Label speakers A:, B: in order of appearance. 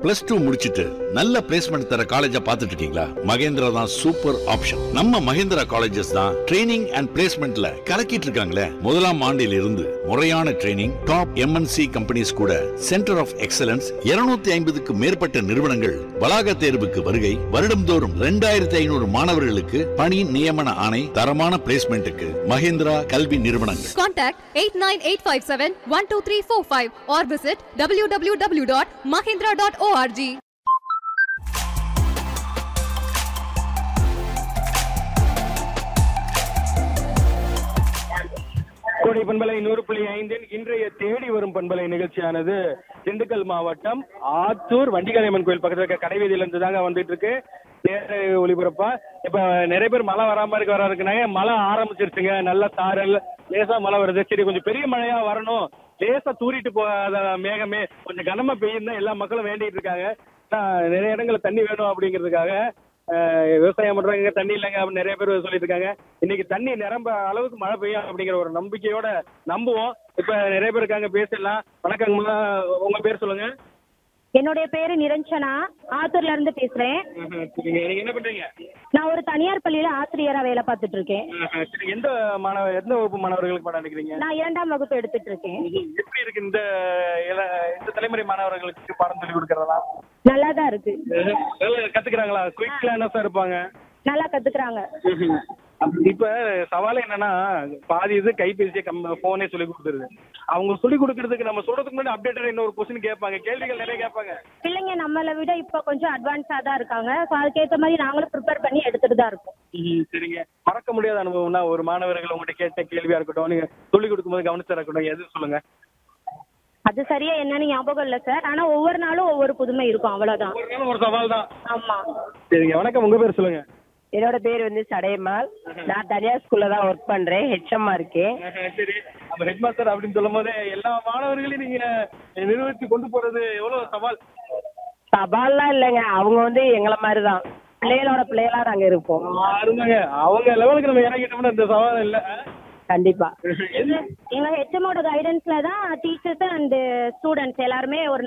A: Plus two முடிச்சிட்டு நல்ல placement தர காலேஜா பார்த்துட்டு இருக்கீங்களா மகேந்திரா தான் சூப்பர் ஆப்ஷன் நம்ம மகேந்திரா காலேஜஸ் தான் ட்ரைனிங் அண்ட் பிளேஸ்மெண்ட்ல கலக்கிட்டு இருக்காங்களே முதலாம் ஆண்டில் இருந்து முறையான ட்ரைனிங் டாப் எம்என்சி கம்பெனிஸ் கூட சென்டர் ஆஃப் எக்ஸலன்ஸ் 250 ஐம்பதுக்கு மேற்பட்ட நிறுவனங்கள் வளாக தேர்வுக்கு வருகை வருடம்தோறும் ரெண்டாயிரத்தி ஐநூறு மாணவர்களுக்கு பணி நியமன ஆணை தரமான பிளேஸ்மெண்ட்டுக்கு மகேந்திரா கல்வி நிறுவனங்கள்
B: Contact 89857-12345 or visit www.mahindra.org.
C: கோடை பண்பலை நூறு புள்ளி ஐந்தின் இன்றைய தேடி வரும் பண்பலை நிகழ்ச்சியானது திண்டுக்கல் மாவட்டம் ஆத்தூர் வண்டிகாரியம்மன் கோயில் பக்கத்துல இருக்க கடைவீதியில இருந்து தாங்க வந்துட்டு இருக்கு நேர ஒளிபரப்பா இப்ப நிறைய பேர் மழை வராம இருக்க வரா இருக்குனாங்க மழை ஆரம்பிச்சிருச்சுங்க நல்ல சாரல் லேசா மழை வருது சரி கொஞ்சம் பெரிய மழையா வரணும் லேசா தூரிட்டு போகாத மேகமே கொஞ்சம் கனமா பெய்யும் தான் எல்லா மக்களும் வேண்டிட்டு இருக்காங்க ஆஹ் நிறைய இடங்கள்ல தண்ணி வேணும் அப்படிங்கிறதுக்காக ஆஹ் விவசாயம் பண்றவங்க தண்ணி இல்லைங்க அப்படின்னு நிறைய பேர் சொல்லிட்டு இருக்காங்க இன்னைக்கு தண்ணி நிரம்ப அளவுக்கு மழை பெய்யும் அப்படிங்கிற ஒரு நம்பிக்கையோட நம்புவோம் இப்ப நிறைய பேர் இருக்காங்க பேசலாம் வணக்கங்கம்மா உங்க பேர் சொல்லுங்க
D: என்னுடைய பேரு நிரஞ்சனா ஆத்தூர்ல இருந்து பேசுறேன்
C: ஆஹ் சரிங்க நீங்க என்ன பண்றீங்க
D: நான் ஒரு தனியார் பள்ளியில ஆசிரியரா வேலை பார்த்துட்டு இருக்கேன்
C: ஆஹ் சரி எந்த மாணவ எந்த வகுப்பு மாணவர்களுக்கு பாடம் எடுக்கிறீங்க
D: நான் இரண்டாம் வகுப்பு எடுத்துட்டு இருக்கேன்
C: எப்படி இருக்கு இந்த இள- இந்த தலைமுறை மாணவர்களுக்கு பாடம் சொல்லி கொடுக்கறதா
D: நல்லா தான் இருக்கு
C: நல்லா கத்துக்கிறாங்களா குயிக் லேர்னஸா இருப்பாங்க
D: நல்லா கத்துக்கிறாங்க
C: இப்ப சவால் என்னன்னா பாதி இது கைபேசியை கம் போனே சொல்லி கொடுத்துருது அவங்க சொல்லி கொடுக்கறதுக்கு நம்ம சொல்றதுக்கு முன்னாடி அப்டேட்டட் இன்னொரு கொஸ்டின் கேட்பாங்க கேள்விகள் நிறைய கேட்பாங்க
D: பிள்ளைங்க நம்மளை விட இப்ப கொஞ்சம் அட்வான்ஸா தான் இருக்காங்க So அதுக்கேத்த மாதிரி நாங்களும் ப்ரிப்பேர் பண்ணி எடுத்துட்டு தான் இருக்கோம்
C: சரிங்க மறக்க முடியாத அனுபவம்னா ஒரு மாணவர்கள் உங்கள்கிட்ட கேட்ட கேள்வியா இருக்கட்டும் நீங்க சொல்லி கொடுக்கும்போது கவனிச்சா இருக்கட்டும் எது சொல்லுங்க
D: அது சரியா என்னன்னு ஞாபகம் இல்ல சார் ஆனா ஒவ்வொரு நாளும் ஒவ்வொரு புதுமை இருக்கும் அவ்வளவுதான்
C: ஒரு நாள் ஒரு சவால் தான்
D: ஆமா
C: சரிங்க வணக்கம் உங்க பேர் சொல்லுங்க
E: என்னோட பேர் வந்து சடையம்மாள் நான் தனியார் ஸ்கூல்ல தான் ஒர்க் பண்றேன் ஹெச்எம்மா இருக்கேன்
C: சரி அப்ப ஹெட் மாஸ்டர் அப்படின்னு சொல்லும் போது எல்லா மாணவர்களையும் நீங்க நிர்வகித்து கொண்டு போறது எவ்வளவு சவால்
E: சவால்லாம் இல்லைங்க அவங்க வந்து எங்களை மாதிரி தான் பிள்ளைகளோட பிள்ளைகளா நாங்க இருப்போம்
C: அருமைங்க அவங்க லெவலுக்கு நம்ம இறங்கிட்டோம்னா இந்த சவால் இல்ல
E: கண்டிப்பா
C: என்ன
D: எங்க ஹெச்எம்மோட கைடன்ஸ்ல தான் டீச்சர்ஸ் அண்ட் ஸ்டூடெண்ட்ஸ் எல்லாருமே ஒரு